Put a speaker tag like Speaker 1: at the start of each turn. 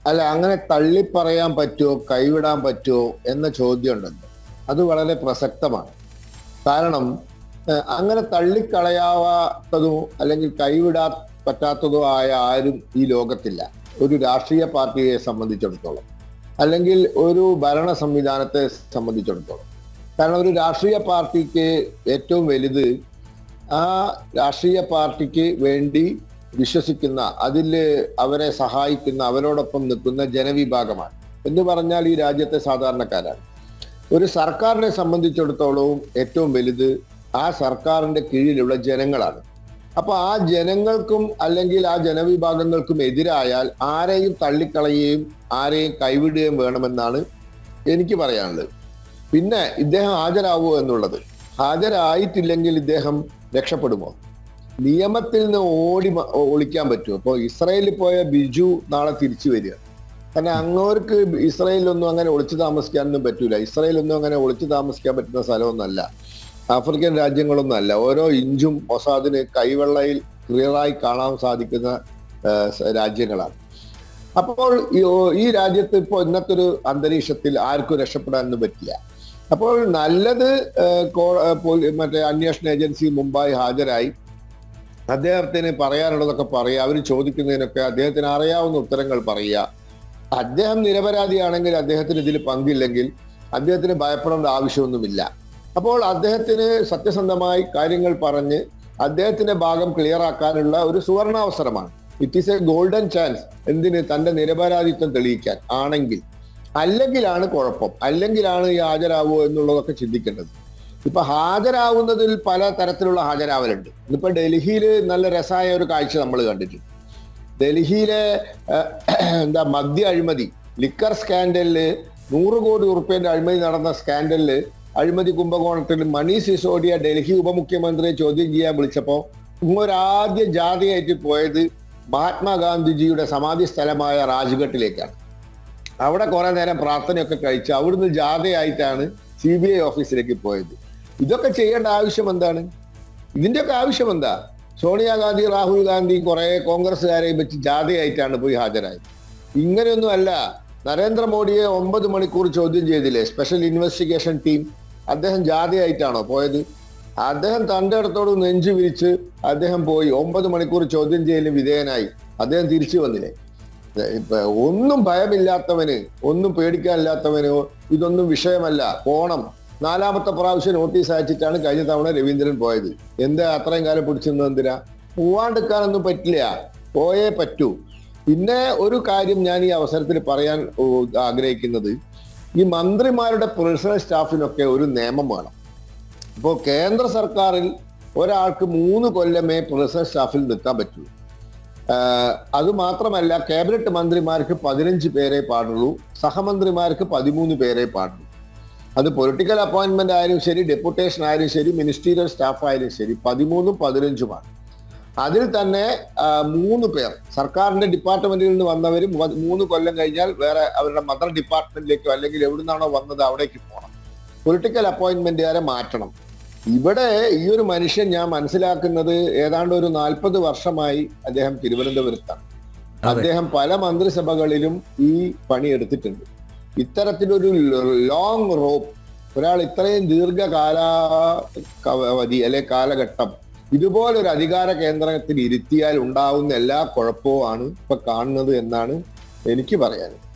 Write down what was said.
Speaker 1: അല്ല അങ്ങനെ തള്ളി പറയാൻ പറ്റുമോ കൈവിടാൻ പറ്റുമോ എന്ന ചോദ്യം ഉണ്ടല്ലോ അത് വളരെ പ്രസക്തമാണ് കാരണം ഏഹ്, അങ്ങനെ തള്ളിക്കളയാവാത്തതോ അല്ലെങ്കിൽ കൈവിടാൻ പറ്റാത്തതോ ആയ ആരും ഈ ലോകത്തില്ല ഒരു രാഷ്ട്രീയ പാർട്ടിയെ സംബന്ധിച്ചിടത്തോളം അല്ലെങ്കിൽ ഒരു ഭരണ സംവിധാനത്തെ സംബന്ധിച്ചിടത്തോളം കാരണം ഒരു രാഷ്ട്രീയ പാർട്ടിക്ക് ഏറ്റവും വലുത് ആ രാഷ്ട്രീയ പാർട്ടിക്ക് വേണ്ടി വിശ്വസിക്കുന്ന അതിൽ അവരെ സഹായിക്കുന്ന അവരോടൊപ്പം നിൽക്കുന്ന ജനവിഭാഗമാണ് എന്ന് പറഞ്ഞാൽ ഈ രാജ്യത്തെ സാധാരണക്കാരാണ് ഒരു സർക്കാരിനെ സംബന്ധിച്ചിടത്തോളവും ഏറ്റവും വലുത് ആ സർക്കാരിന്റെ കീഴിലുള്ള ജനങ്ങളാണ് അപ്പൊ ആ ജനങ്ങൾക്കും അല്ലെങ്കിൽ ആ ജനവിഭാഗങ്ങൾക്കും എതിരായാൽ ആരെയും തള്ളിക്കളയുകയും ആരെയും കൈവിടുകയും വേണമെന്നാണ് എനിക്ക് പറയാനുള്ളത് പിന്നെ ഇദ്ദേഹം ഹാജരാവുമോ എന്നുള്ളത് ഹാജരായിട്ടില്ലെങ്കിൽ ഇദ്ദേഹം രക്ഷപ്പെടുമോ നിയമത്തിൽ നിന്ന് ഓടി മ- ഒളിക്കാൻ പറ്റുമോ ഇപ്പൊ ഇസ്രായേലിൽ പോയ ബിജു നാളെ തിരിച്ചു വരിക കാരണം അങ്ങോർക്ക് ഇസ്രായേലിലൊന്നും അങ്ങനെ ഒളിച്ചു താമസിക്കാനൊന്നും പറ്റൂല ഇസ്രായേലൊന്നും അങ്ങനെ ഒളിച്ചു താമസിക്കാൻ പറ്റുന്ന സ്ഥലമൊന്നുമല്ല ആഫ്രിക്കൻ രാജ്യങ്ങളൊന്നും അല്ല ഓരോ ഇഞ്ചും മൊസാദിന് കൈവെള്ളയിൽ ക്ലിയറായി കാണാൻ സാധിക്കുന്ന ആ, സ- രാജ്യങ്ങളാണ് അപ്പോൾ ഈ ഓ- ഈ രാജ്യത്ത് ഇപ്പോൾ ഇന്നത്തെ ഒരു അന്തരീക്ഷത്തിൽ ആർക്കും രക്ഷപ്പെടാനൊന്നും പറ്റില്ല അപ്പോൾ നല്ലത് ആ, കോ- ആ, പോലീ- മറ്റേ അന്വേഷണ ഏജൻസി മുമ്പായി ഹാജരായി അദ്ദേഹത്തിന് പറയാനുള്ളതൊക്കെ പറയുക അവർ ചോദിക്കുന്നതിനൊക്കെ അദ്ദേഹത്തിന് അറിയാവുന്ന ഉത്തരങ്ങൾ പറയുക അദ്ദേഹം നിരപരാധിയാണെങ്കിൽ അദ്ദേഹത്തിന് ഇതിൽ പങ്കില്ലെങ്കിൽ അദ്ദേഹത്തിന് ഭയപ്പെടേണ്ട ആവശ്യമൊന്നുമില്ല അപ്പോൾ അദ്ദേഹത്തിന് സത്യസന്ധമായി കാര്യങ്ങൾ പറഞ്ഞ് അദ്ദേഹത്തിന്റെ ഭാഗം ക്ലിയർ ആക്കാനുള്ള ഒരു സുവർണാവസരമാണ് it is a golden chance എന്തിന് തന്റെ നിരപരാധിത്വം തെളിയിക്കാൻ ആണെങ്കിൽ അല്ലെങ്കിലാണ് കുഴപ്പം അല്ലെങ്കിലാണ് ഈ ഹാജരാവുമോ എന്നുള്ളതൊക്കെ ചിന്തിക്കേണ്ടത് ഇപ്പൊ ഹാജരാവുന്നതിൽ പല തരത്തിലുള്ള ഹാജരാവലുണ്ട് ഇന്നിപ്പോ ഡൽഹിയിൽ നല്ല രസമായ ഒരു കാഴ്ച നമ്മൾ കണ്ടിട്ടുണ്ട് ഡൽഹിയിലെ ഏഹ്, എന്താ മദ്യ അഴിമതി ലിക്കർ സ്കാൻഡലില് നൂറ് കോടി ഉറുപ്പ്യന്റെ അഴിമതി നടന്ന സ്കാൻഡലില് അഴിമതി കുംഭകോണത്തിൽ മനീഷ് സിസോഡിയ ഡൽഹി ഉപമുഖ്യമന്ത്രിയെ ചോദ്യം ചെയ്യാൻ വിളിച്ചപ്പോ ഇങ്ങൊരാദ്യ ജാഥയായിട്ട് പോയത് മഹാത്മാഗാന്ധിജിയുടെ സമാധി സ്ഥലമായ രാജ്ഘട്ടിലേക്കാണ് അവിടെ കുറെ നേരം പ്രാർത്ഥനയൊക്കെ കഴിച്ച് അവിടുന്ന് ജാഥയായിട്ടാണ് സി ബി ഐ ഓഫീസിലേക്ക് പോയത് ഇതൊക്കെ ചെയ്യേണ്ട ആവശ്യം എന്താണ് ഇതിന്റെയൊക്കെ ആവശ്യം എന്താ സോണിയാഗാന്ധി രാഹുൽ ഗാന്ധി കുറെ കോൺഗ്രസ്സുകാരെയും വെച്ച് ജാഥയായിട്ടാണ് പോയി ഹാജരായത് ഇങ്ങനെയൊന്നും അല്ല നരേന്ദ്രമോദിയെ ഒമ്പത് മണിക്കൂർ ചോദ്യം ചെയ്തില്ലേ സ്പെഷ്യൽ ഇൻവെസ്റ്റിഗേഷൻ ടീം അദ്ദേഹം ജാഥയായിട്ടാണോ പോയത് അദ്ദേഹം തന്റെ അടുത്തോട് നെഞ്ചു വിരിച്ച് അദ്ദേഹം പോയി ഒമ്പത് മണിക്കൂർ ചോദ്യം ചെയ്യലിന് വിധേയനായി അദ്ദേഹം തിരിച്ചു വന്നില്ലേ ഇപ്പൊ ഒന്നും ഭയമില്ലാത്തവന് ഒന്നും പേടിക്കാനില്ലാത്തവന് ഇതൊന്നും വിഷയമല്ല പോണം നാലാമത്തെ പ്രാവശ്യം നോട്ടീസ് അയച്ചിട്ടാണ് കഴിഞ്ഞ തവണ രവീന്ദ്രൻ പോയത് എന്താ അത്രയും കാലം പിടിച്ചിരുന്നത് എന്തിനാ പോവാണ്ടിരിക്കാനൊന്നും പറ്റില്ല പോയേ പറ്റൂ പിന്നെ ഒരു കാര്യം ഞാൻ ഈ അവസരത്തിൽ പറയാൻ ഓ, ആഗ്രഹിക്കുന്നത് ഈ മന്ത്രിമാരുടെ പേഴ്സണൽ സ്റ്റാഫിനൊക്കെ ഒരു നിയമം വേണം ഇപ്പോൾ കേന്ദ്ര സർക്കാരിൽ ഒരാൾക്ക് മൂന്ന് കൊല്ലമേ പേഴ്സണൽ സ്റ്റാഫിൽ നിൽക്കാൻ പറ്റൂ ആഹ് അത് മാത്രമല്ല ക്യാബിനറ്റ് മന്ത്രിമാർക്ക് പതിനഞ്ച് പേരെ പാടുള്ളൂ സഹമന്ത്രിമാർക്ക് പതിമൂന്ന് പേരെ പാടുള്ളൂ അത് പൊളിറ്റിക്കൽ അപ്പോയിന്റ്മെന്റ് ആയാലും ശരി ഡെപ്യൂട്ടേഷൻ ആയാലും ശരി മിനിസ്റ്റീരിയൽ സ്റ്റാഫ് ആയാലും ശരി പതിമൂന്നും പതിനഞ്ചുമാണ് അതിൽ തന്നെ ആ, മൂന്ന് പേർ സർക്കാരിന്റെ ഡിപ്പാർട്ട്മെന്റിൽ നിന്ന് വന്നവർ മൂന്ന് കൊല്ലം കഴിഞ്ഞാൽ വേറെ അവരുടെ മദർ ഡിപ്പാർട്ട്മെന്റിലേക്കോ അല്ലെങ്കിൽ എവിടുന്നാണോ വന്നത് അവിടേക്ക് പോകണം പൊളിറ്റിക്കൽ അപ്പോയിന്റ്മെന്റുകാരെ മാറ്റണം ഇവിടെ ഈ ഒരു മനുഷ്യൻ ഞാൻ മനസ്സിലാക്കുന്നത് ഏതാണ്ട് ഒരു നാൽപ്പത് വർഷമായി അദ്ദേഹം തിരുവനന്തപുരത്താണ്
Speaker 2: അതെ.
Speaker 1: അദ്ദേഹം പല മന്ത്രിസഭകളിലും ഈ പണി എടുത്തിട്ടുണ്ട് ഇത്തരത്തിലൊരു ലോങ് റോപ്പ് ഒരാൾ ഇത്രയും ദീർഘകാലാവധി അല്ലെ കാലഘട്ടം ഇതുപോലൊരു അധികാര കേന്ദ്രത്തിൽ ഇരുത്തിയാൽ ഉണ്ടാവുന്ന എല്ലാ കുഴപ്പവും ആണ് ഇപ്പൊ കാണുന്നത് എന്നാണ് എനിക്ക് പറയാൻ